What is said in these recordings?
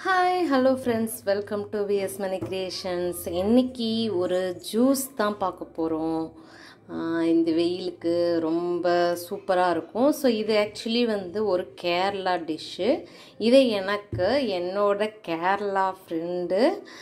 hi hello friends welcome to VS Mani creations இன்னைக்கு ஒரு juice தான் பார்க்க போகிறோம் இந்த வெயிலுக்கு ரொம்ப சூப்பராக இருக்கும் ஸோ இது ஆக்சுவலி வந்து ஒரு கேரளா டிஷ்ஷு இதை எனக்கு என்னோட கேரளா ஃப்ரெண்டு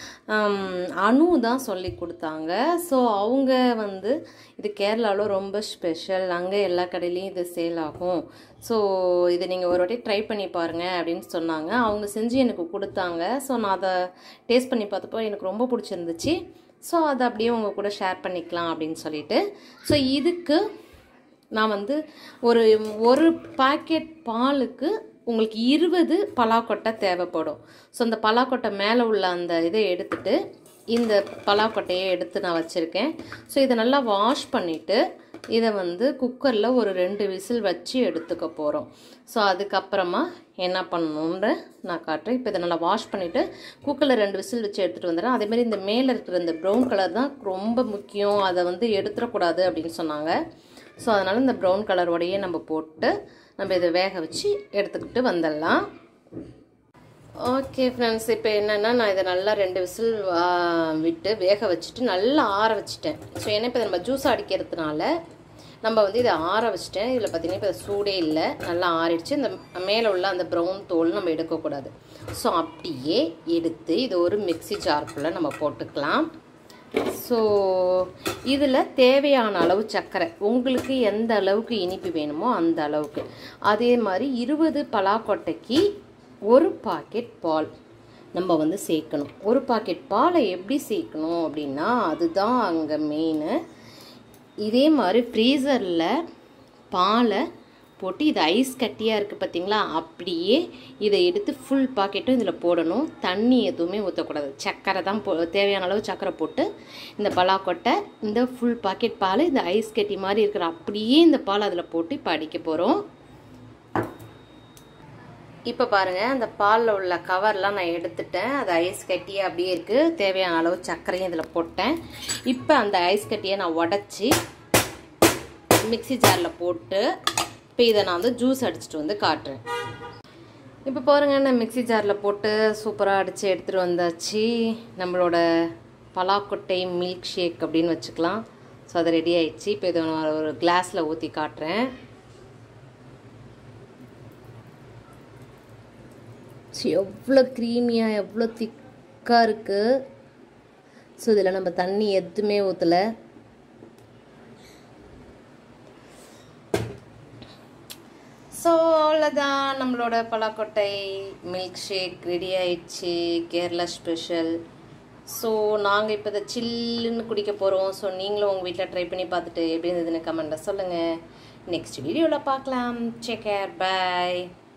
அனு தான் சொல்லி கொடுத்தாங்க ஸோ அவங்க வந்து இது கேரளாவில் ரொம்ப ஸ்பெஷல் அங்கே எல்லா கடையிலையும் இது சேல் ஆகும் ஸோ இதை நீங்கள் ஒரு வாட்டி ட்ரை பண்ணி பாருங்கள் அப்படின்னு சொன்னாங்க அவங்க செஞ்சு எனக்கு கொடுத்தாங்க ஸோ நான் அதை டேஸ்ட் பண்ணி பார்த்தப்போ எனக்கு ரொம்ப பிடிச்சிருந்துச்சு ஸோ அதை அப்படியே உங்கள் கூட ஷேர் பண்ணிக்கலாம் அப்படின்னு சொல்லிட்டு ஸோ இதுக்கு நான் வந்து ஒரு ஒரு பாக்கெட் பாலுக்கு உங்களுக்கு இருபது பலாக்கொட்டை தேவைப்படும் ஸோ அந்த பலாக்கொட்டை மேலே உள்ள அந்த இதை எடுத்துட்டு இந்த பலாக்கொட்டையை எடுத்து நான் வச்சுருக்கேன் ஸோ இதை நல்லா வாஷ் பண்ணிவிட்டு இதை வந்து குக்கரில் ஒரு ரெண்டு விசில் வச்சு எடுத்துக்க போகிறோம் ஸோ அதுக்கப்புறமா என்ன பண்ணணுன்னு நான் காட்டுறேன் இப்போ இதை நல்லா வாஷ் பண்ணிவிட்டு குக்கரில் ரெண்டு விசில் வச்சு எடுத்துகிட்டு வந்துடுறேன் அதேமாதிரி இந்த மேலே இருக்கிற இந்த ப்ரௌன் கலர் தான் ரொம்ப முக்கியம் அதை வந்து எடுத்துடக்கூடாது அப்படின்னு சொன்னாங்க ஸோ அதனால் இந்த ப்ரௌன் கலரோடையே நம்ம போட்டு நம்ம இதை வேக வச்சு எடுத்துக்கிட்டு வந்துடலாம் ஓகே ஃப்ரெண்ட்ஸ் இப்போ என்னென்னா நான் இதை நல்லா ரெண்டு விசில் விட்டு வேக வச்சுட்டு நல்லா ஆற வச்சுட்டேன் ஸோ ஏன்னா இப்போ நம்ம ஜூஸ் அடிக்கிறதுனால நம்ம வந்து இதை ஆற வச்சுட்டேன் இதில் பார்த்தீங்கன்னா இப்போ சூடே இல்லை நல்லா ஆறிடுச்சு இந்த மேலே உள்ள அந்த ப்ரௌன் தோல் நம்ம எடுக்கக்கூடாது ஸோ அப்படியே எடுத்து இது ஒரு மிக்சி ஜார்க்குள்ளே நம்ம போட்டுக்கலாம் ஸோ இதில் தேவையான அளவு சர்க்கரை உங்களுக்கு எந்த அளவுக்கு இனிப்பு வேணுமோ அந்த அளவுக்கு அதே மாதிரி இருபது பலாக்கொட்டைக்கு ஒரு பாக்கெட் பால் நம்ம வந்து சேர்க்கணும் ஒரு பாக்கெட் பாலை எப்படி சேர்க்கணும் அப்படின்னா அதுதான் அங்கே மெயின் இதே மாதிரி ஃப்ரீசரில் பாலை போட்டு இது ஐஸ் கட்டியாக இருக்குது பார்த்தீங்களா அப்படியே இதை எடுத்து ஃபுல் பாக்கெட்டும் இதில் போடணும் தண்ணி எதுவுமே ஊற்றக்கூடாது சர்க்கரை தான் போ தேவையான அளவு சர்க்கரை போட்டு இந்த பலாக்கொட்டை இந்த ஃபுல் பாக்கெட் பால் இந்த ஐஸ் கட்டி மாதிரி இருக்கிற அப்படியே இந்த பால் அதில் போட்டு இப்போ அடிக்க போகிறோம் இப்போ பாருங்கள் அந்த பாலில் உள்ள கவர்லாம் நான் எடுத்துட்டேன் அது ஐஸ் கட்டியே அப்படியே இருக்குது தேவையான அளவு சர்க்கரையும் இதில் போட்டேன் இப்போ அந்த ஐஸ் கட்டியை நான் உடச்சி மிக்சி ஜாரில் போட்டு இப்போ இதை நான் வந்து ஜூஸ் அடிச்சுட்டு வந்து காட்டுறேன் இப்போ பாருங்கள் நான் மிக்சி ஜாரில் போட்டு சூப்பராக அடித்து எடுத்துகிட்டு வந்தாச்சு நம்மளோட பலாக்கொட்டை மில்க் ஷேக் அப்படின்னு வச்சுக்கலாம் ஸோ அது ரெடி ஆயிடுச்சு இப்போ இதை நான் ஒரு கிளாஸில் ஊற்றி காட்டுறேன் ஸோ எவ்வளோ க்ரீமியாக எவ்வளோ திக்காக இருக்குது ஸோ இதில் நம்ம தண்ணி எதுவுமே ஊற்றலை ஸோ அவ்வளோதான் நம்மளோட பலாக்கொட்டை மில்க் ஷேக் ரெடி ஆயிடுச்சு கேரளா ஸ்பெஷல் ஸோ நாங்கள் இப்போ இதை சில்லுன்னு குடிக்க போகிறோம் ஸோ நீங்களும் உங்கள் வீட்டில் ட்ரை பண்ணி பார்த்துட்டு எப்படி இருந்ததுன்னு கமெண்ட்டில் சொல்லுங்கள் நெக்ஸ்ட் வீடியோவில் பார்க்கலாம் செக் கேர் பாய்